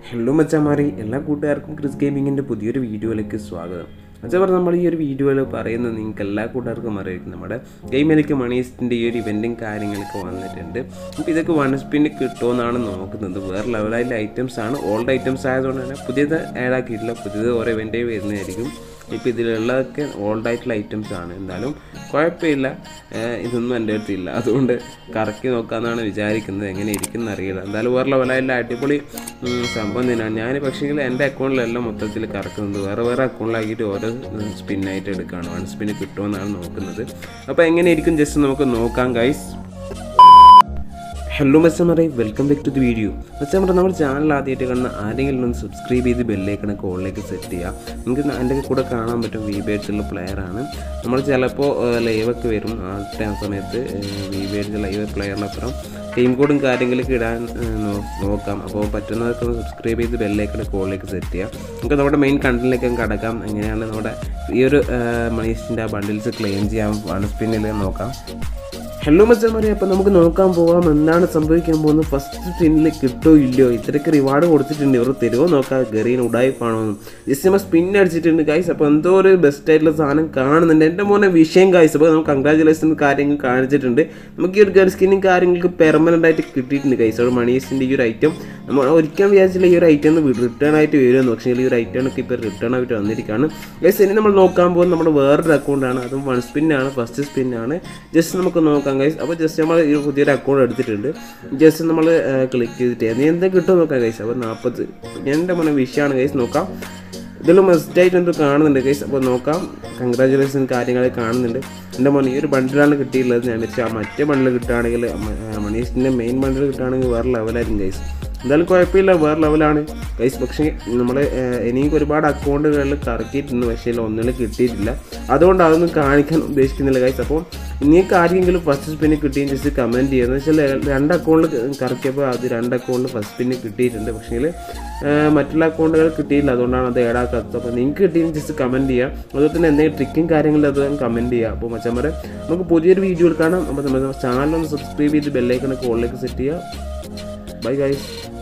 hello മച്ചാമാരി എല്ലാ കൂട്ടുകാർക്കും Chris ഗെയിമിങ്ങിൻ്റെ പുതിയൊരു വീഡിയോയിലേക്ക് സ്വാഗതം മച്ചാ പറഞ്ഞ നമ്മൾ ഈ ഒരു വീഡിയോയിൽ പറയുന്നത് നിങ്ങൾക്ക് എല്ലാ കൂട്ടുകാർക്കും അറിയാം നമ്മുടെ ഗെയിമിലേക്ക് മണീസിൻ്റെ ഈ ഒരു ഇവൻറ്റും കാര്യങ്ങളൊക്കെ വന്നിട്ടുണ്ട് അപ്പോൾ ഇതൊക്കെ വൺ സ്പിന്നിൽ കിട്ടുമെന്നാണ് നോക്കുന്നത് വേറെ ലെവലായിട്ടുള്ള ഐറ്റംസ് ആണ് ഓൾഡ് ഐറ്റംസ് ആയതുകൊണ്ട് തന്നെ പുതിയത് ആഡ് ആക്കിയിട്ടില്ല പുതിയത് ഓരോ ഇവൻ്റേ വരുന്നതായിരിക്കും ഇപ്പോൾ ഇതിലുള്ളതൊക്കെ ഓൾഡ് ആയിട്ടുള്ള ഐറ്റംസ് ആണ് എന്തായാലും കുഴപ്പമില്ല ഏഹ് ഇതൊന്നും എൻ്റെ അടുത്തില്ല അതുകൊണ്ട് കറക്കി നോക്കാമെന്നാണ് വിചാരിക്കുന്നത് എങ്ങനെ ഇരിക്കുന്ന അറിയില്ല എന്തായാലും വേറെ ലെവലായിട്ടുള്ള അടിപൊളി ഉം, സംഭവം തന്നെയാണ് ഞാൻ പക്ഷേങ്കിൽ എൻ്റെ അക്കൗണ്ടിലെല്ലാം മൊത്തത്തിൽ കറക്കുന്നത് വേറെ വേറെ അക്കൗണ്ടിലാക്കിയിട്ട് ഓരോ സ്പിന്നായിട്ട് എടുക്കുകയാണ് വൺ സ്പിന്ന് കിട്ടുമെന്നാണ് നോക്കുന്നത് അപ്പോൾ എങ്ങനെ ഇരിക്കും ജസ്റ്റ് നമുക്ക് നോക്കാം ഗൈസ് ഹലോ മച്ചമറെ welcome back to the video മച്ചമറെ നമ്മൾ ചാനൽ ആദ്യമായിട്ട് കാണുന്ന ആരെങ്കിലും ഒന്ന് സബ്സ്ക്രൈബ് ചെയ്ത് ബെല്ലേക്കണ കോളിലേക്ക് സെറ്റ് ചെയ്യുക നിങ്ങൾക്ക് എൻ്റെ കൂടെ കാണാൻ പറ്റും വി ബേഡ്സുള്ള പ്ലെയറാണ് നമ്മൾ ചിലപ്പോൾ ലൈവൊക്കെ വരും ആ ടൈം സമയത്ത് വി ബേഡ്സ് ലൈവ് പ്ലെയറിനപ്പുറം ടീം കോഡും കാര്യങ്ങളൊക്കെ ഇടാൻ ഏഹ്, നോ- നോക്കാം അപ്പോൾ പറ്റുന്നതൊക്കെ ഒന്ന് സബ്സ്ക്രൈബ് ചെയ്ത് ബെല്ലേക്കണ കോളിലേക്ക് സെറ്റ് ചെയ്യുക നമുക്ക് നമ്മുടെ മെയിൻ കണ്ടന്റിലേക്ക് കടക്കാം എങ്ങനെയാണ് നമ്മുടെ ഈ ഒരു മണീസിൻ്റെ ആ ബണ്ടിൽസ് ക്ലെയിം ചെയ്യാൻ വൺ സ്പിന്നിൽ നോക്കാം ഹലോ മച്ചാമാരെ അപ്പോൾ നമുക്ക് നോക്കാൻ പോകാം എന്താണ് സംഭവിക്കാൻ പോകുന്നത് ഫസ്റ്റ് സ്പിന്നിൽ കിട്ടോ ഇല്ലയോ ഇത്രയ്ക്ക് റിവാർഡ് കൊടുത്തിട്ടുണ്ട് ഇവർ തരുമോ നോക്കാം ഗറീൻ ഉടായിപ്പാണോ ജസ്റ്റ് നമ്മൾ സ്പിൻ അടിച്ചിട്ടുണ്ട് ഗൈസ് അപ്പോൾ എന്തോ ഒരു ബെസ്റ്റ് ആയിട്ടുള്ള സാധനം കാണുന്നുണ്ട് എൻ്റെ മോനെ വിഷയം ഗൈസ് അപ്പോൾ നമുക്ക് കൺഗ്രാജുലേഷൻ കാര്യങ്ങൾ കാണിച്ചിട്ടുണ്ട് നമുക്ക് ഈ ഒരു ഗൺ സ്കിന്നും കാര്യങ്ങൾക്ക് പെർമനൻ്റ് ആയിട്ട് കിട്ടിയിട്ടുണ്ട് ഗൈസ് അവിടെ മണീസിൻ്റെ ഈ ഒരു ഐറ്റം നമ്മൾ ഒരിക്കലും വിചാരിച്ചില്ല ഈ ഒരു ഐറ്റം റിട്ടേൺ ആയിട്ട് വരുമെന്ന് പക്ഷേ ഈ ഒരു ഐറ്റം ഒക്കെ ഇപ്പോൾ റിട്ടേൺ ആയിട്ട് വന്നിരിക്കുകയാണ് ഗൈസ് ഇനി നമ്മൾ നോക്കാൻ പോകുന്നത് നമ്മുടെ വേറൊരു അക്കൗണ്ടാണ് അതും വൺ സ്പിന്നാണ് ഫസ്റ്റ് സ്പിന്നാണ് ജസ്റ്റ് നമുക്ക് നോക്കാം ഗൈസ് അപ്പോൾ ജസ്റ്റ് നമ്മൾ ഈ പുതിയൊരു അക്കൗണ്ട് എടുത്തിട്ടുണ്ട് ജസ്റ്റ് നമ്മൾ ക്ലിക്ക് ചെയ്തിട്ട് നീ എന്താ കിട്ടും നോക്കാം ഗൈസ് അപ്പോൾ നാൽപ്പത് എൻ്റെ മോനെ വിഷയമാണ് ഗൈസ് നോക്കാം ഇതിൽ മസ്റ്റായിട്ട് എന്തോ കാണുന്നുണ്ട് ഗൈസ് അപ്പോൾ നോക്കാം കൺഗ്രാജുലേഷൻ കാര്യങ്ങൾ കാണുന്നുണ്ട് എൻ്റെ മോനെ ഈ ഒരു ബണ്ടിലാണ് കിട്ടിയിട്ടുള്ളത് ഞാൻ വെച്ചാൽ ആ മറ്റേ ബണ്ടിൽ കിട്ടുകയാണെങ്കിൽ മണീഷിൻ്റെ മെയിൻ ബണ്ടിൽ കിട്ടുകയാണെങ്കിൽ വേറെ ലെവലായിരിക്കും ഗൈസ് എന്തായാലും കുഴപ്പമില്ല വേറെ ലെവലാണ് ഗൈസ് പക്ഷേ നമ്മൾ എനിക്ക് ഒരുപാട് അക്കൗണ്ടുകളിൽ കറക്കിയിട്ടുണ്ട് പക്ഷേ ഇതിൽ ഒന്നിൽ കിട്ടിയിട്ടില്ല അതുകൊണ്ട് അതൊന്നും കാണിക്കാൻ ഉദ്ദേശിക്കുന്നില്ല ഗൈസ് അപ്പോൾ നിങ്ങൾക്ക് ആർക്കെങ്കിലും ഫസ്റ്റ് സ്പിന്ന് കിട്ടിയും ജസ്റ്റ് കമൻറ്റ് ചെയ്യുക എന്ന് വെച്ചാൽ രണ്ട് അക്കൗണ്ടിൽ കറക്കിയപ്പോൾ അത് രണ്ട് അക്കൗണ്ടിൽ ഫസ്റ്റ് സ്പിന്ന് കിട്ടിയിട്ടുണ്ട് പക്ഷേ മറ്റുള്ള അക്കൗണ്ടുകൾ കിട്ടിയില്ല അതുകൊണ്ടാണ് അത് ഏടാക്കാത്തത് അപ്പോൾ നിങ്ങൾക്ക് കിട്ടിയും ജസ്റ്റ് കമൻറ്റ് ചെയ്യുക അതുപോലെ തന്നെ എന്തെങ്കിലും ട്രിക്കും കാര്യങ്ങളും അത് കമൻറ്റ് ചെയ്യുക അപ്പോൾ മച്ചന്മാരെ നമുക്ക് പുതിയൊരു വീഡിയോ കാണാം അപ്പോൾ നമ്മുടെ ചാനൽ ഒന്ന് സബ്സ്ക്രൈബ് ചെയ്ത് ബെല്ലൈക്കണ കോളിലേക്ക് സെറ്റ് ചെയ്യുക ബൈ ഗൈസ്